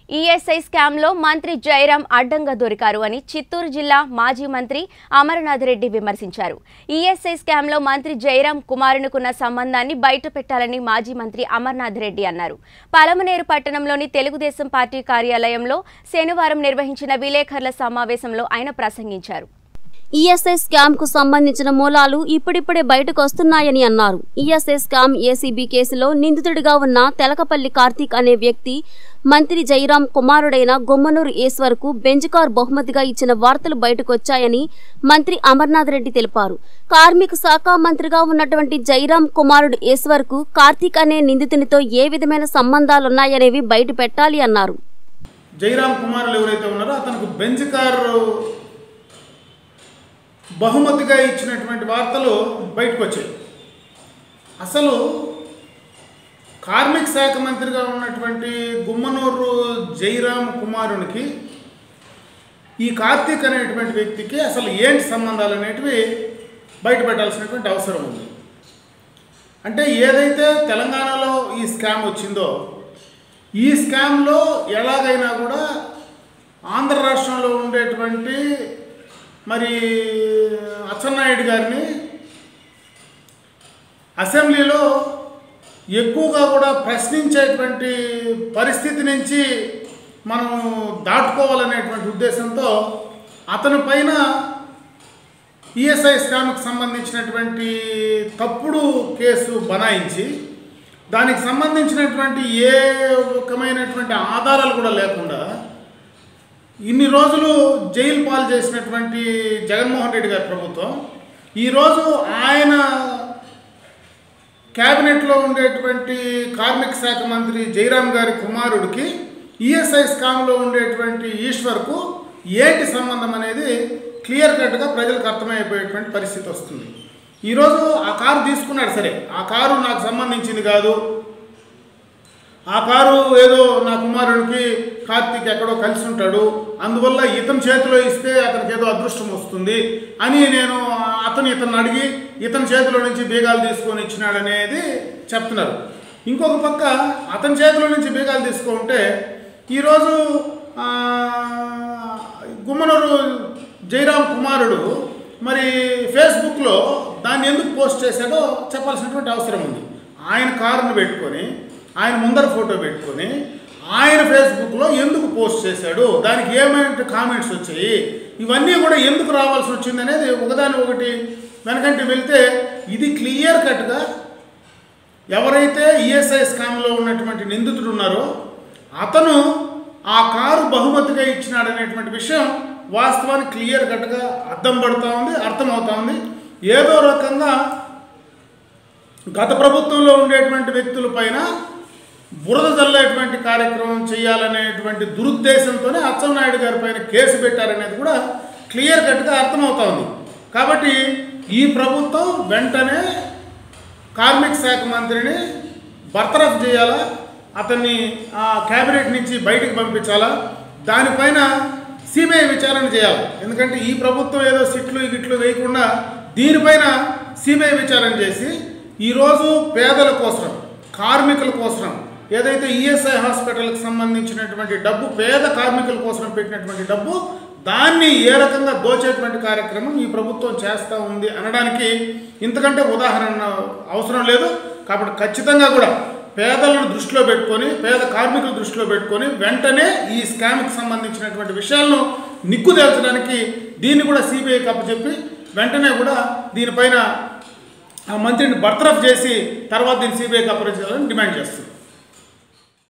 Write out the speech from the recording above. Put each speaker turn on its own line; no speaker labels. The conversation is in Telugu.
ఈఎస్ఐ స్కామ్లో మంత్రి జయరాం అడ్డంగా దొరికారు అని చిత్తూరు జిల్లా మాజీ మంత్రి అమరనాథ్ రెడ్డి విమర్శించారు ఈఎస్ఐ స్కామ్లో మంత్రి జయరాం కుమారునికున్న సంబంధాన్ని బయటపెట్టాలని మాజీ మంత్రి అమర్నాథ్ రెడ్డి అన్నారు పలమనేరు పట్టణంలోని తెలుగుదేశం పార్టీ కార్యాలయంలో శనివారం నిర్వహించిన విలేకరుల సమావేశంలో ఆయన ప్రసంగించారు
ఈఎస్ఐ స్కామ్ కు సంబంధించిన మూలాలు ఇప్పుడిప్పుడే బయటకు వస్తున్నాయని అన్నారు ఈఎస్ఐ స్కామ్ ఏసీబీ కేసులో నిందితుడిగా ఉన్న తెలకపల్లి కార్తీక్ అనే వ్యక్తి మంత్రి జైరాం కుమారుడైన గుమ్మనూరు ఈశ్వర్కు బెంజ్ కార్ బహుమతిగా ఇచ్చిన వార్తలు బయటకొచ్చాయని మంత్రి అమర్నాథ్ రెడ్డి తెలిపారు కార్మిక శాఖ మంత్రిగా ఉన్నటువంటి జైరాం కుమారుడు ఈశ్వర్కు కార్తీక్ అనే నిందితునితో ఏ విధమైన సంబంధాలున్నాయనేవి బయట పెట్టాలి అన్నారు
జైరామ్ కుమారులు ఎవరైతే ఉన్నారో అతనికి బెంజ్ కారు బహుమతిగా ఇచ్చినటువంటి వార్తలు బయటకు వచ్చాయి అసలు కార్మిక శాఖ మంత్రిగా ఉన్నటువంటి గుమ్మనూరు జైరామ్ కుమారునికి ఈ కార్తీక్ అనేటువంటి వ్యక్తికి అసలు ఏంటి సంబంధాలు అనేటివి బయటపెట్టాల్సినటువంటి అవసరం ఉంది అంటే ఏదైతే తెలంగాణలో ఈ స్కామ్ వచ్చిందో ఈ స్కామ్లో ఎలాగైనా కూడా ఆంధ్ర రాష్ట్రంలో ఉండేటువంటి మరి అచ్చెన్నాయుడు గారిని అసెంబ్లీలో ఎక్కువగా కూడా ప్రశ్నించేటువంటి పరిస్థితి నుంచి మనం దాటుకోవాలనేటువంటి ఉద్దేశంతో అతని పైన ఈఎస్ఐ స్కామ్కి సంబంధించినటువంటి తప్పుడు కేసు బనాయించి దానికి సంబంధించినటువంటి ఏ రకమైనటువంటి ఆధారాలు కూడా లేకుండా ఇన్ని రోజులు జైలు పాలు చేసినటువంటి జగన్మోహన్ రెడ్డి గారి ప్రభుత్వం ఈరోజు ఆయన క్యాబినెట్లో ఉండేటువంటి కార్మిక శాఖ మంత్రి జైరామ్ గారి కుమారుడికి ఈఎస్ఐ స్కామ్లో ఉండేటువంటి ఈశ్వర్కు ఏంటి సంబంధం అనేది క్లియర్ కట్గా ప్రజలకు అర్థమైపోయేటువంటి పరిస్థితి వస్తుంది ఈరోజు ఆ కారు తీసుకున్నాడు సరే ఆ కారు నాకు సంబంధించింది కాదు ఆ కారు ఏదో నా కుమారుడికి కార్తీక్ ఎక్కడో కలిసి ఉంటాడు అందువల్ల ఇతని చేతిలో ఇస్తే అతనికి ఏదో అదృష్టం వస్తుంది అని నేను అతను ఇతను అడిగి ఇతని చేతిలో నుంచి బీగాలు తీసుకొని ఇచ్చినాడు అనేది చెప్తున్నారు ఇంకొక పక్క అతని చేతిలో నుంచి బీగాలు తీసుకుంటే ఈరోజు ఆ, గుమ్మనూరు జయరాం కుమారుడు మరి ఫేస్బుక్లో దాన్ని ఎందుకు పోస్ట్ చేశాడో చెప్పాల్సినటువంటి అవసరం ఉంది ఆయన కారును పెట్టుకొని ఆయన ముందర ఫోటో పెట్టుకొని ఆయన ఫేస్బుక్లో ఎందుకు పోస్ట్ చేశాడు దానికి ఏమైనా కామెంట్స్ వచ్చాయి ఇవన్నీ కూడా ఎందుకు రావాల్సి వచ్చింది అనేది ఒకదాని ఒకటి వెనకంటి వెళ్తే ఇది క్లియర్ కట్గా ఎవరైతే ఈఎస్ఐ స్కామ్లో ఉన్నటువంటి నిందితుడు ఉన్నారో అతను ఆ కారు బహుమతిగా ఇచ్చినాడనేటువంటి విషయం వాస్తవానికి క్లియర్ కట్గా అర్థం పడుతూ ఉంది అర్థమవుతా ఉంది ఏదో రకంగా గత ప్రభుత్వంలో ఉండేటువంటి వ్యక్తుల పైన బురద చల్లేటువంటి కార్యక్రమం చేయాలనేటువంటి దురుద్దేశంతోనే అచ్చెన్నాయుడు గారి పైన కేసు పెట్టారనేది కూడా క్లియర్ కట్గా అర్థమవుతా ఉంది కాబట్టి ఈ ప్రభుత్వం వెంటనే కార్మిక శాఖ మంత్రిని బర్తరఫ్ చేయాలా అతన్ని ఆ క్యాబినెట్ నుంచి బయటకు పంపించాలా దానిపైన సిబిఐ విచారణ చేయాలి ఎందుకంటే ఈ ప్రభుత్వం ఏదో సిట్లు గిట్లు వేయకుండా దీనిపైన సిబిఐ విచారణ చేసి ఈరోజు పేదల కోసం కార్మికుల కోసం ఏదైతే ఈఎస్ఐ హాస్పిటల్కి సంబంధించినటువంటి డబ్బు పేద కార్మికుల కోసం పెట్టినటువంటి డబ్బు దాన్ని ఏ రకంగా దోచేటువంటి కార్యక్రమం ఈ ప్రభుత్వం చేస్తూ ఉంది అనడానికి ఇంతకంటే ఉదాహరణ అవసరం లేదు కాబట్టి ఖచ్చితంగా కూడా పేదలను దృష్టిలో పెట్టుకొని పేద కార్మికుల దృష్టిలో పెట్టుకొని వెంటనే ఈ స్కామ్కి సంబంధించినటువంటి విషయాలను నిక్కుదేల్చడానికి దీన్ని కూడా సిబిఐకి అప్పచెప్పి వెంటనే కూడా దీనిపైన ఆ మంత్రిని బర్తరఫ్ చేసి తర్వాత దీన్ని సిబిఐకి అప్పగించాలని డిమాండ్ చేస్తుంది